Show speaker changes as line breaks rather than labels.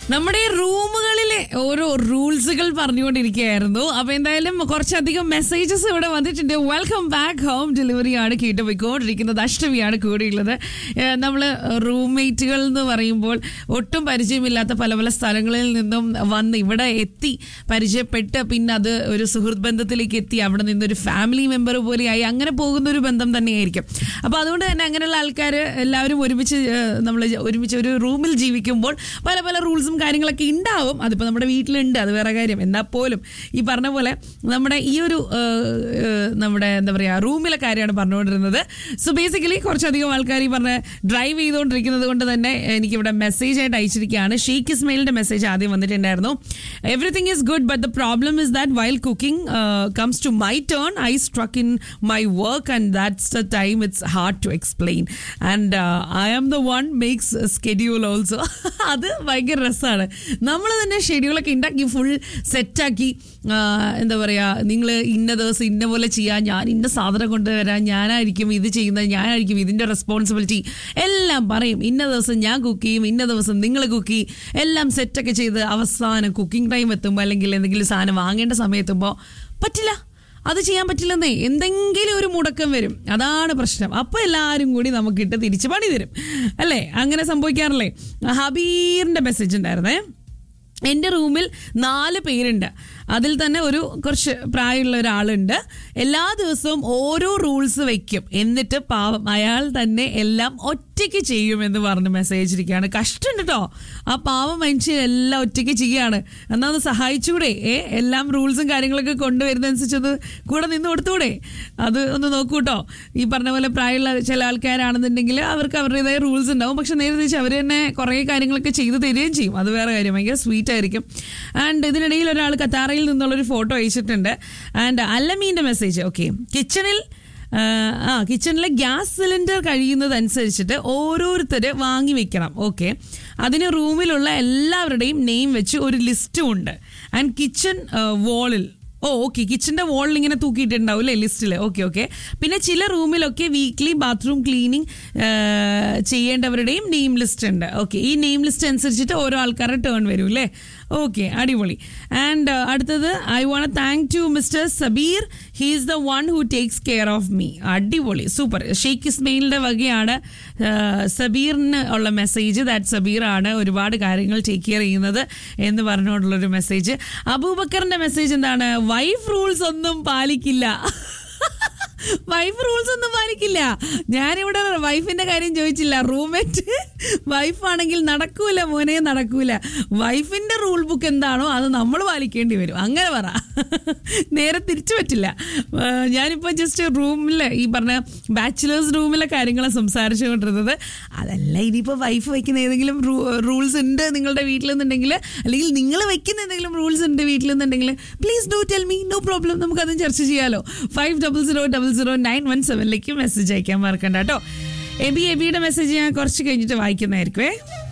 നമ്മുടെ റൂമുകളിലെ ഓരോ റൂൾസുകൾ പറഞ്ഞുകൊണ്ടിരിക്കുകയായിരുന്നു അപ്പൊ എന്തായാലും കുറച്ചധികം മെസ്സേജസ് ഇവിടെ വന്നിട്ടുണ്ട് വെൽക്കം ബാക്ക് ഹോം ഡെലിവറിയാണ് കേട്ടുപോയിക്കൊണ്ടിരിക്കുന്നത് അഷ്ടമിയാണ് കൂടിയുള്ളത് ഏഹ് നമ്മള് റൂംമേറ്റുകൾ എന്ന് പറയുമ്പോൾ ഒട്ടും പരിചയമില്ലാത്ത പല പല സ്ഥലങ്ങളിൽ നിന്നും വന്ന് ഇവിടെ എത്തി പരിചയപ്പെട്ട് പിന്നെ അത് ഒരു സുഹൃത്ത് ബന്ധത്തിലേക്ക് എത്തി അവിടെ നിന്നൊരു ഫാമിലി മെമ്പർ പോലെയായി അങ്ങനെ പോകുന്ന ഒരു ബന്ധം തന്നെയായിരിക്കും അപ്പൊ അതുകൊണ്ട് തന്നെ അങ്ങനെയുള്ള ആൾക്കാർ എല്ലാവരും ഒരുമിച്ച് നമ്മൾ ഒരുമിച്ച് ഒരു റൂമിൽ ജീവിക്കുമ്പോൾ പല പല റൂൾസും കാര്യങ്ങളൊക്കെ ഉണ്ടാവും അതിപ്പോൾ നമ്മുടെ വീട്ടിലുണ്ട് അത് വേറെ കാര്യം എന്നാൽ പോലും ഈ പറഞ്ഞ പോലെ നമ്മുടെ ഈ ഒരു ഏഹ്, ഏഹ്, നമ്മുടെ എന്താ പറയുക റൂമിലെ കാര്യമാണ് പറഞ്ഞുകൊണ്ടിരുന്നത് സോ ബേസിക്കലി കുറച്ചധികം ആൾക്കാർ ഈ പറഞ്ഞ ഡ്രൈവ് ചെയ്തുകൊണ്ടിരിക്കുന്നത് കൊണ്ട് തന്നെ എനിക്കിവിടെ മെസ്സേജ് ആയിട്ട് അയച്ചിരിക്കുകയാണ് ഷെയ്ഖ് ഇസ്മയിലിന്റെ മെസ്സേജ് ആദ്യം വന്നിട്ടുണ്ടായിരുന്നു everything is good but the problem is that while cooking comes to my turn I struck in my work and that's the time it's hard to explain and I am the one makes schedule also അത് ഭയങ്കര രസമാണ് നമ്മൾ തന്നെ ഷെഡ്യൂളൊക്കെ ഉണ്ടാക്കി full സെറ്റാക്കി എന്താ പറയുക നിങ്ങൾ ഇന്ന ദിവസം ഇന്ന പോലെ ചെയ്യാൻ ഞാൻ ഇന്ന സാധനം കൊണ്ടുവരാൻ ഞാനായിരിക്കും ഇത് ചെയ്യുന്നത് ഞാനായിരിക്കും ഇതിൻ്റെ റെസ്പോൺസിബിലിറ്റി എല്ലാം പറയും ഇന്ന ദിവസം ഞാൻ കുക്ക് ചെയ്യും ഇന്ന ദിവസം നിങ്ങൾ കുക്ക് ചെയ്യും എല്ലാം സെറ്റൊക്കെ ചെയ്ത് അവസാനം കുക്കിംഗ് ടൈം എത്തുമ്പോൾ അല്ലെങ്കിൽ എന്തെങ്കിലും സാധനം വാങ്ങേണ്ട സമയത്തുമ്പോൾ പറ്റില്ല അത് ചെയ്യാൻ പറ്റില്ലെന്നേ എന്തെങ്കിലും ഒരു മുടക്കം വരും അതാണ് പ്രശ്നം അപ്പോൾ എല്ലാവരും കൂടി നമുക്കിട്ട് തിരിച്ച് പണി തരും അല്ലേ അങ്ങനെ സംഭവിക്കാറില്ലേ ഹബീറിന്റെ മെസ്സേജ് ഉണ്ടായിരുന്നേ എൻ്റെ റൂമിൽ നാല് പേരുണ്ട് അതിൽ തന്നെ ഒരു കുറച്ച് പ്രായമുള്ള ഒരാളുണ്ട് എല്ലാ ദിവസവും ഓരോ റൂൾസ് വെക്കും എന്നിട്ട് പാവം അയാൾ തന്നെ എല്ലാം ഒറ്റയ്ക്ക് ചെയ്യുമെന്ന് പറഞ്ഞ് മെസ്സേജ് ഇരിക്കുകയാണ് കഷ്ടമുണ്ട് കേട്ടോ ആ പാവം മനുഷ്യൻ എല്ലാം ഒറ്റയ്ക്ക് ചെയ്യാണ് എന്നാൽ ഒന്ന് സഹായിച്ചുകൂടെ ഏ എല്ലാം റൂൾസും കാര്യങ്ങളൊക്കെ കൊണ്ടുവരുന്നതനുസരിച്ചത് കൂടെ നിന്ന് കൊടുത്തൂടെ അത് ഒന്ന് നോക്കൂ കേട്ടോ ഈ പറഞ്ഞ പോലെ പ്രായമുള്ള ചില ആൾക്കാരാണെന്നുണ്ടെങ്കിൽ അവർക്ക് അവരുടേതായ റൂൾസ് ഉണ്ടാവും പക്ഷെ നേരെ തിരിച്ച് അവർ തന്നെ കുറേ കാര്യങ്ങളൊക്കെ ചെയ്തു തരികയും ചെയ്യും അത് വേറെ കാര്യം ഭയങ്കര സ്വീറ്റ് ആയിരിക്കും ആൻഡ് ഇതിനിടയിൽ ഒരാൾ കത്താറയിൽ നിന്നുള്ളൊരു ഫോട്ടോ അയച്ചിട്ടുണ്ട് ആൻഡ് അല്ലമീൻ്റെ മെസ്സേജ് ഓക്കെ കിച്ചണിൽ ആ കിച്ചണിലെ ഗ്യാസ് സിലിണ്ടർ കഴിയുന്നതനുസരിച്ചിട്ട് ഓരോരുത്തർ വാങ്ങി വെക്കണം ഓക്കെ അതിന് റൂമിലുള്ള എല്ലാവരുടെയും നെയിം വെച്ച് ഒരു ലിസ്റ്റും ഉണ്ട് ആൻഡ് കിച്ചൺ വോളിൽ ഓ ഓക്കെ കിച്ചന്റെ വോളിൽ ഇങ്ങനെ തൂക്കിയിട്ടുണ്ടാവും അല്ലേ ലിസ്റ്റിൽ ഓക്കെ ഓക്കെ പിന്നെ ചില റൂമിലൊക്കെ വീക്ക്ലി ബാത്റൂം ക്ലീനിങ് ചെയ്യേണ്ടവരുടെയും നെയിം ലിസ്റ്റ് ഉണ്ട് ഓക്കെ ഈ നെയിം ലിസ്റ്റ് അനുസരിച്ചിട്ട് ഓരോ ആൾക്കാരുടെ ടേൺ വരും അല്ലേ ഓക്കെ അടിപൊളി ആൻഡ് അടുത്തത് I want thank to mister Sabeer he is the one who takes care of me അടിപൊളി സൂപ്പർ ഷെയ്ഖ് ഇസ്മയിലിന്റെ വകയാണ് ആ, സബീറിന് ഉള്ള മെസ്സേജ് ദാറ്റ് സബീർ ആണ് ഒരുപാട് കാര്യങ്ങൾ ടേക്ക് കെയർ ചെയ്യുന്നത് എന്ന് പറഞ്ഞുകൊണ്ടുള്ളൊരു മെസ്സേജ് അബൂബക്കറിന്റെ മെസ്സേജ് എന്താണ് വൈഫ് റൂൾസ് ഒന്നും പാലിക്കില്ല വൈഫ് റൂൾസ് ഒന്നും പാലിക്കില്ല ഞാനിവിടെ വൈഫിന്റെ കാര്യം ചോദിച്ചില്ല റൂംമേറ്റ് വൈഫ് ആണെങ്കിൽ നടക്കൂല മോനെ നടക്കൂല വൈഫിന്റെ റൂൾ ബുക്ക് എന്താണോ അത് നമ്മൾ പാലിക്കേണ്ടി വരും അങ്ങനെ പറ നേരെ തിരിച്ചു പറ്റില്ല ആ, ഞാനിപ്പോൾ ജസ്റ്റ് റൂമിൽ ഈ പറഞ്ഞ ബാച്ചിലേഴ്സ് റൂമിലെ കാര്യങ്ങളാണ് സംസാരിച്ചുകൊണ്ടിരുന്നത് അതല്ല ഇനിയിപ്പോൾ വൈഫ് വയ്ക്കുന്ന ഏതെങ്കിലും റൂൾസ് ഉണ്ട് നിങ്ങളുടെ വീട്ടിലെന്നുണ്ടെങ്കിൽ അല്ലെങ്കിൽ നിങ്ങൾ വയ്ക്കുന്ന എന്തെങ്കിലും റൂൾസ് ഉണ്ട് വീട്ടിലെന്നുണ്ടെങ്കിൽ please do tell me no problem നമുക്കതും ചർച്ച ചെയ്യാലോ five double zero double zero nine one സെവനിലേക്ക് മെസ്സേജ് അയക്കാൻ മറക്കണ്ട കേട്ടോ എബി എബിയുടെ മെസ്സേജ് ഞാൻ കുറച്ച് കഴിഞ്ഞിട്ട് വായിക്കുന്നതായിരിക്കുമേ